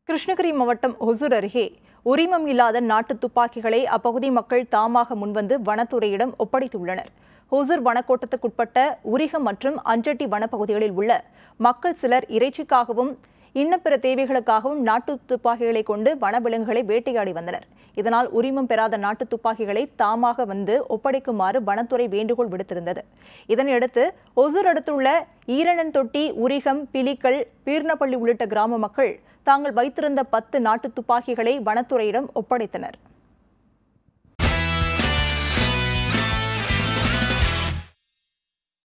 கிருஷ்ணகிரி மாவட்டம் ஒசூர் அருகே உரிமம் இல்லாத நாட்டு துப்பாக்கிகளை அப்பகுதி மக்கள் தாமாக முன்வந்து வனத்துறையிடம் ஒப்படைத்துள்ளனர் ஒசூர் வனக்கோட்டத்துக்குட்பட்ட உரிகம் மற்றும் அஞ்சட்டி வனப்பகுதிகளில் உள்ள மக்கள் சிலர் இறைச்சிக்காகவும் இன்ன பிற தேவைகளுக்காகவும் நாட்டு துப்பாக்கிகளை கொண்டு வனவிலங்குகளை வேட்டையாடி வந்தனர் இதனால் உரிமம் பெறாத நாட்டு துப்பாக்கிகளை தாமாக வந்து ஒப்படைக்குமாறு வனத்துறை வேண்டுகோள் விடுத்திருந்தது இதனையடுத்து ஒசூர் அடுத்துள்ள ஈரணன் தொட்டி உரிகம் பிலிக்கல் பீர்னப்பள்ளி உள்ளிட்ட கிராம மக்கள் தாங்கள் வைத்திருந்த பத்து நாட்டு துப்பாக்கிகளை வனத்துறையிடம் ஒப்படைத்தனர்